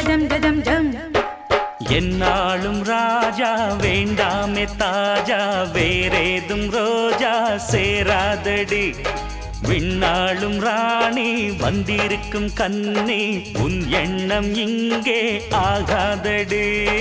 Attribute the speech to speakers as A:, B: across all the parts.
A: ஜஜம் ஜஜம் ஜம்
B: என்னாலும் ராஜா வேண்டாமே தாஜா வேறேதும் ரோஜா சேராதடி விண்ணாளும் ராணி வந்திருக்கும் கண்ணி உன் எண்ணம் இங்கே ஆகாதடி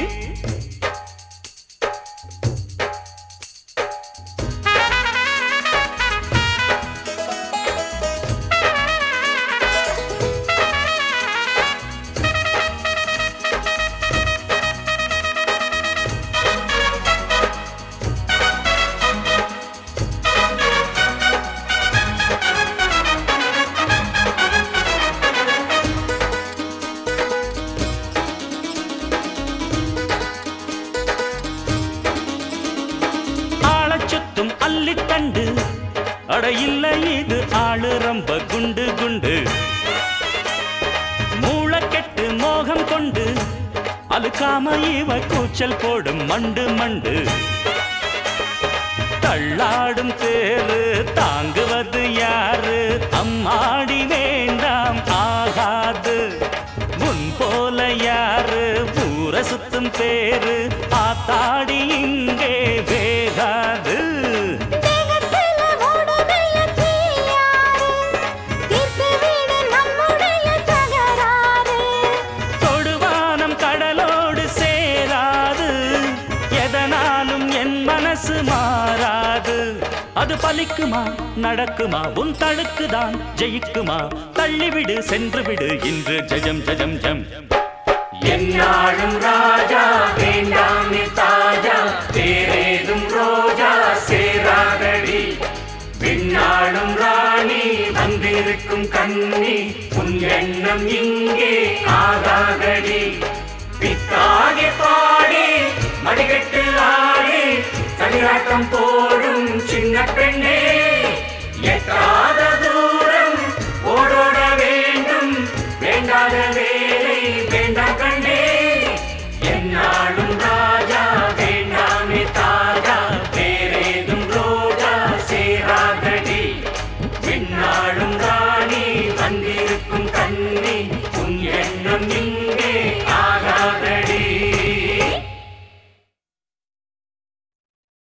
B: ஆளச் சுத்தும் அல்லித்தண்டு அட இல்லை இது ஆளு ரொம்ப குண்டு குண்டு மூளைக்கெட்டு மோகம் கொண்டு அழுக்காம இவ கூச்சல் போடும் மண்டு மண்டு தள்ளாடும் தேரு தாங்குவது யாரு அம்மாடி வேண்டாம் ஆகாது முன் போல யாரு ஊர சுத்தும் பேரு ஆத்தாடி இங்கே வேகாது
A: தேகத்தில ஓடுதைய தீயாறு தீர்த்து விடு நம்முடைய தகராறு
B: தொடுவானம் கடலோடு சேராது எதனாலும் என் மனசு மாறாது அது பலிக்குமா நடக்குமா உன் தழுக்குதான் ஜெயிக்குமா தள்ளிவிடு சென்று விடு இன்று ஜஜம் ஜஜம் ஜம் என்னாலும் ராஜா வேண்டாமே தாஜா வேறேதும் ரோஜா சேராதடி விண்ணாளும் ராணி வந்திருக்கும் கண்ணி உன் எண்ணம் இங்கே ஆகாதடி பித்தாகி பாடி மடிகட்டு ஆடி சனியாட்டம் போடும் சின்ன பெண்ணே எட்டாத